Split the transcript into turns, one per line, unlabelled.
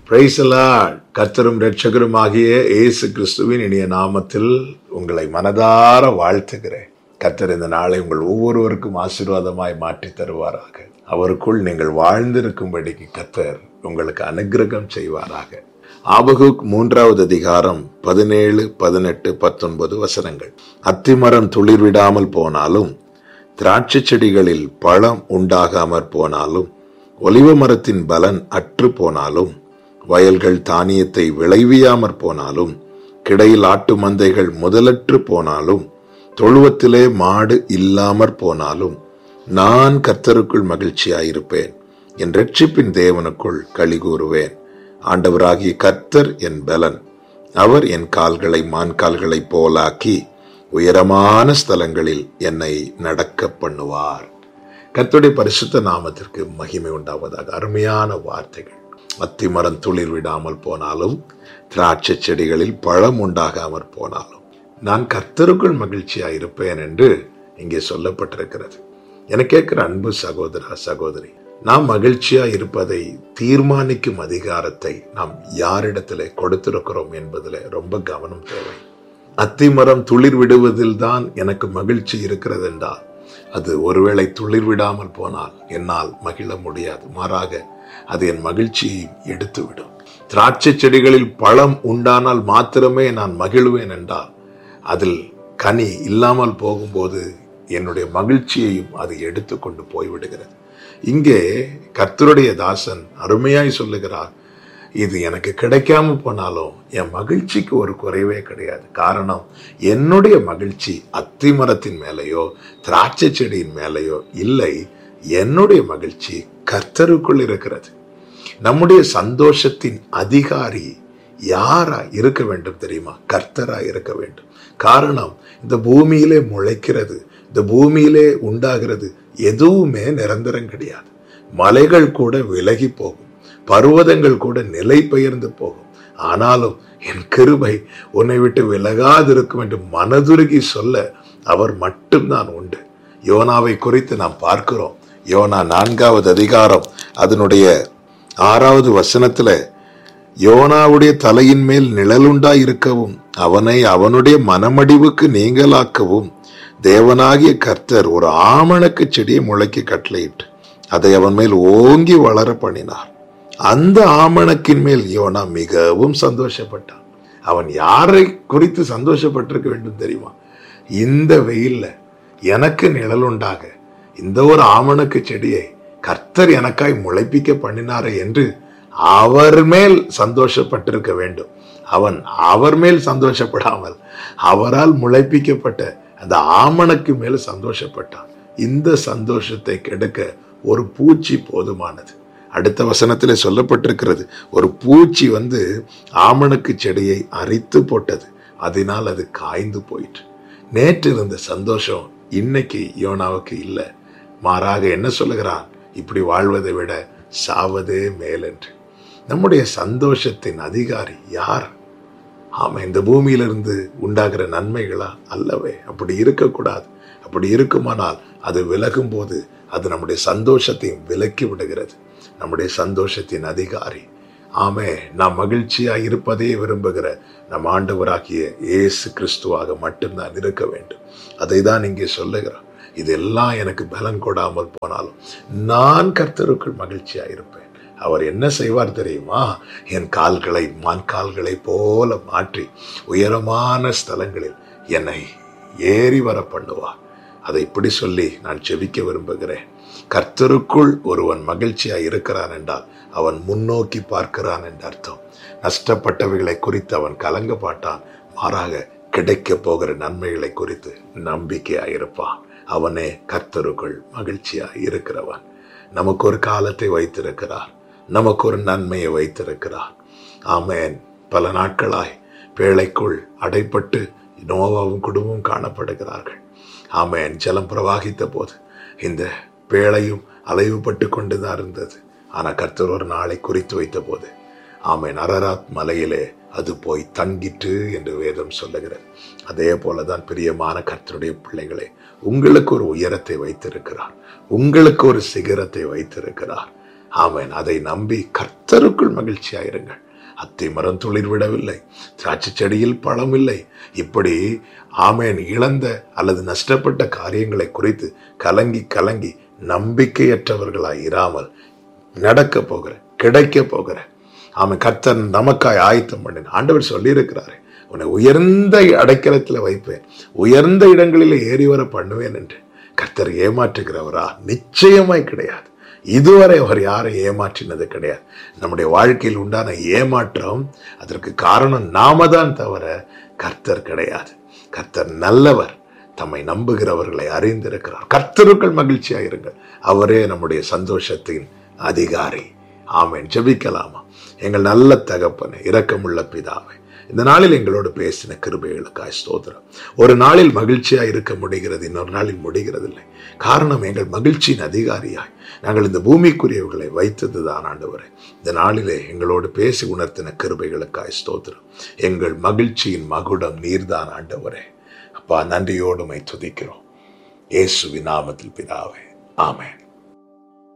பிரைசலா கர்த்தரும் ரட்சகரும் ஆகிய இயேசு கிறிஸ்துவின் இனிய நாமத்தில் உங்களை மனதார வாழ்த்துகிறேன் கர்த்தர் இந்த நாளை உங்கள் ஒவ்வொருவருக்கும் ஆசீர்வாதமாய் மாற்றி தருவாராக அவருக்குள் நீங்கள் வாழ்ந்திருக்கும்படிக்கு கர்த்தர் உங்களுக்கு அனுக்கிரகம் செய்வாராக ஆபகுக் மூன்றாவது அதிகாரம் பதினேழு பதினெட்டு பத்தொன்பது வசனங்கள் அத்திமரம் துளிர் விடாமல் போனாலும் திராட்சை செடிகளில் பழம் உண்டாகாமற் போனாலும் ஒலிவ மரத்தின் பலன் அற்று போனாலும் வயல்கள் தானியத்தை விளைவியாமற் போனாலும் கிடையில் ஆட்டு மந்தைகள் முதலற்று போனாலும் தொழுவத்திலே மாடு இல்லாமற் போனாலும் நான் கர்த்தருக்குள் மகிழ்ச்சியாயிருப்பேன் என் ரட்சிப்பின் தேவனுக்குள் களி கூறுவேன் ஆண்டவராகிய கர்த்தர் என் பலன் அவர் என் கால்களை மான் கால்களைப் போலாக்கி உயரமான ஸ்தலங்களில் என்னை நடக்க பண்ணுவார் கர்த்தருடைய பரிசுத்த நாமத்திற்கு மகிமை உண்டாவதாக அருமையான வார்த்தைகள் அத்திமரம் துளிர் விடாமல் போனாலும் திராட்சை செடிகளில் பழம் உண்டாகாமற் போனாலும் நான் கர்த்தருக்குள் மகிழ்ச்சியாக இருப்பேன் என்று இங்கே சொல்லப்பட்டிருக்கிறது என கேட்கிற அன்பு சகோதரா சகோதரி நாம் மகிழ்ச்சியா இருப்பதை தீர்மானிக்கும் அதிகாரத்தை நாம் யாரிடத்துல கொடுத்திருக்கிறோம் என்பதில் ரொம்ப கவனம் தேவை அத்திமரம் துளிர் விடுவதில் தான் எனக்கு மகிழ்ச்சி இருக்கிறது என்றால் அது ஒருவேளை துளிர் விடாமல் போனால் என்னால் மகிழ முடியாது மாறாக அது என் மகிழ்ச்சியை எடுத்துவிடும் திராட்சை செடிகளில் பழம் உண்டானால் மாத்திரமே நான் மகிழ்வேன் என்றால் அதில் கனி இல்லாமல் போகும்போது என்னுடைய மகிழ்ச்சியையும் அது எடுத்துக்கொண்டு போய்விடுகிறது இங்கே கர்த்தருடைய தாசன் அருமையாய் சொல்லுகிறார் இது எனக்கு கிடைக்காம போனாலும் என் மகிழ்ச்சிக்கு ஒரு குறைவே கிடையாது காரணம் என்னுடைய மகிழ்ச்சி அத்திமரத்தின் மேலேயோ திராட்சை செடியின் மேலேயோ இல்லை என்னுடைய மகிழ்ச்சி கர்த்தருக்குள் இருக்கிறது நம்முடைய சந்தோஷத்தின் அதிகாரி யாரா இருக்க வேண்டும் தெரியுமா கர்த்தரா இருக்க வேண்டும் காரணம் இந்த பூமியிலே முளைக்கிறது இந்த பூமியிலே உண்டாகிறது எதுவுமே நிரந்தரம் கிடையாது மலைகள் கூட விலகி போகும் பர்வதங்கள் கூட நிலை பெயர்ந்து போகும் ஆனாலும் என் கிருபை உன்னை விட்டு விலகாதிருக்கும் என்று மனதுருகி சொல்ல அவர் மட்டும்தான் உண்டு யோனாவை குறித்து நாம் பார்க்கிறோம் யோனா நான்காவது அதிகாரம் அதனுடைய ஆறாவது வசனத்துல யோனாவுடைய தலையின் மேல் நிழலுண்டாய் இருக்கவும் அவனை அவனுடைய மனமடிவுக்கு நீங்களாக்கவும் தேவனாகிய கர்த்தர் ஒரு ஆமணக்கு செடியை முளைக்க கட்டளையிட்டு அதை அவன் மேல் ஓங்கி வளர பண்ணினார் அந்த ஆமணக்கின் மேல் யோனா மிகவும் சந்தோஷப்பட்டான் அவன் யாரை குறித்து சந்தோஷப்பட்டிருக்க வேண்டும் தெரியுமா இந்த வெயில்ல எனக்கு நிழல் உண்டாக இந்த ஒரு ஆமணக்கு செடியை கர்த்தர் எனக்காய் முளைப்பிக்க பண்ணினாரே என்று அவர் மேல் சந்தோஷப்பட்டிருக்க வேண்டும் அவன் அவர் மேல் சந்தோஷப்படாமல் அவரால் முளைப்பிக்கப்பட்ட அந்த ஆமணக்கு மேல் சந்தோஷப்பட்டான் இந்த சந்தோஷத்தை கெடுக்க ஒரு பூச்சி போதுமானது அடுத்த வசனத்தில் சொல்லப்பட்டிருக்கிறது ஒரு பூச்சி வந்து ஆமணக்கு செடியை அரித்து போட்டது அதனால் அது காய்ந்து போயிற்று நேற்று இருந்த சந்தோஷம் இன்னைக்கு யோனாவுக்கு இல்லை மாறாக என்ன சொல்லுகிறான் இப்படி வாழ்வதை விட சாவதே மேலென்று நம்முடைய சந்தோஷத்தின் அதிகாரி யார் ஆமா இந்த பூமியிலிருந்து உண்டாகிற நன்மைகளா அல்லவே அப்படி இருக்கக்கூடாது அப்படி இருக்குமானால் அது விலகும் போது அது நம்முடைய சந்தோஷத்தையும் விலக்கி விடுகிறது நம்முடைய சந்தோஷத்தின் அதிகாரி ஆமே நாம் மகிழ்ச்சியா இருப்பதே விரும்புகிற நம் ஆண்டவராகிய இயேசு கிறிஸ்துவாக மட்டும்தான் இருக்க வேண்டும் அதை தான் இங்கே சொல்லுகிறார் இதெல்லாம் எனக்கு பலன் கொடாமல் போனாலும் நான் கர்த்தருக்குள் மகிழ்ச்சியா இருப்பேன் அவர் என்ன செய்வார் தெரியுமா என் கால்களை மான் கால்களை போல மாற்றி உயரமான ஸ்தலங்களில் என்னை ஏறி வர பண்ணுவார் அதை இப்படி சொல்லி நான் செபிக்க விரும்புகிறேன் கர்த்தருக்குள் ஒருவன் மகிழ்ச்சியா இருக்கிறான் என்றால் அவன் முன்னோக்கி பார்க்கிறான் என்ற அர்த்தம் நஷ்டப்பட்டவைகளை குறித்து அவன் கலங்க பாட்டான் மாறாக கிடைக்க போகிற நன்மைகளை குறித்து நம்பிக்கையா இருப்பான் அவனே கர்த்தருக்குள் மகிழ்ச்சியா இருக்கிறவன் நமக்கு ஒரு காலத்தை வைத்திருக்கிறார் நமக்கு ஒரு நன்மையை வைத்திருக்கிறார் ஆமேன் பல நாட்களாய் பேழைக்குள் அடைப்பட்டு நோவாவும் குடும்பமும் காணப்படுகிறார்கள் ஆமேன் ஜலம் பிரவாகித்த போது இந்த பேழையும் அலைவுபட்டு கொண்டுதான் இருந்தது ஆனால் கர்த்தர் ஒரு நாளை குறித்து வைத்த போது ஆமேன் அரராத் மலையிலே அது போய் தங்கிற்று என்று வேதம் சொல்லுகிறது அதே போலதான் பிரியமான கர்த்தருடைய பிள்ளைகளே உங்களுக்கு ஒரு உயரத்தை வைத்திருக்கிறார் உங்களுக்கு ஒரு சிகரத்தை வைத்திருக்கிறார் ஆமென் அதை நம்பி கர்த்தருக்குள் மகிழ்ச்சியாயிருங்கள் அத்தி மரம் துளிர் விடவில்லை திராட்சை செடியில் பழம் இல்லை இப்படி ஆமேன் இழந்த அல்லது நஷ்டப்பட்ட காரியங்களை குறித்து கலங்கி கலங்கி நம்பிக்கையற்றவர்களாய் இராமல் நடக்க போகிற கிடைக்க போகிற ஆமென் கர்த்தர் நமக்காய் ஆயத்தம் பண்ணின ஆண்டவர் சொல்லியிருக்கிறாரு உன்னை உயர்ந்த அடைக்கலத்தில் வைப்பேன் உயர்ந்த இடங்களில் ஏறி வர பண்ணுவேன் என்று கர்த்தர் ஏமாற்றுகிறவரா நிச்சயமாய் கிடையாது இதுவரை அவர் யாரை ஏமாற்றினது கிடையாது நம்முடைய வாழ்க்கையில் உண்டான ஏமாற்றம் அதற்கு காரணம் நாம தான் தவிர கர்த்தர் கிடையாது கர்த்தர் நல்லவர் தம்மை நம்புகிறவர்களை அறிந்திருக்கிறார் கர்த்தருக்குள் மகிழ்ச்சியாக இருங்கள் அவரே நம்முடைய சந்தோஷத்தின் அதிகாரி ஆமென் ஜெபிக்கலாமா எங்கள் நல்ல தகப்பனை இரக்கமுள்ள பிதாவை இந்த நாளில் எங்களோடு பேசின கிருபைகளுக்காய் ஸ்தோத்திரம் ஒரு நாளில் மகிழ்ச்சியாய் இருக்க முடிகிறது இன்னொரு நாளில் முடிகிறதில்லை காரணம் எங்கள் மகிழ்ச்சியின் அதிகாரியாய் நாங்கள் இந்த பூமிக்குரியவர்களை வைத்தது தான் ஆண்டவரே இந்த நாளிலே எங்களோடு பேசி உணர்த்தின கிருபைகளுக்காய் ஸ்தோத்திரம் எங்கள் மகிழ்ச்சியின் மகுடம் நீர்தான் ஆண்டவரே அப்பா நன்றியோடுமை துதிக்கிறோம் இயேசுவின் நாமத்தில் பிதாவே ஆமென்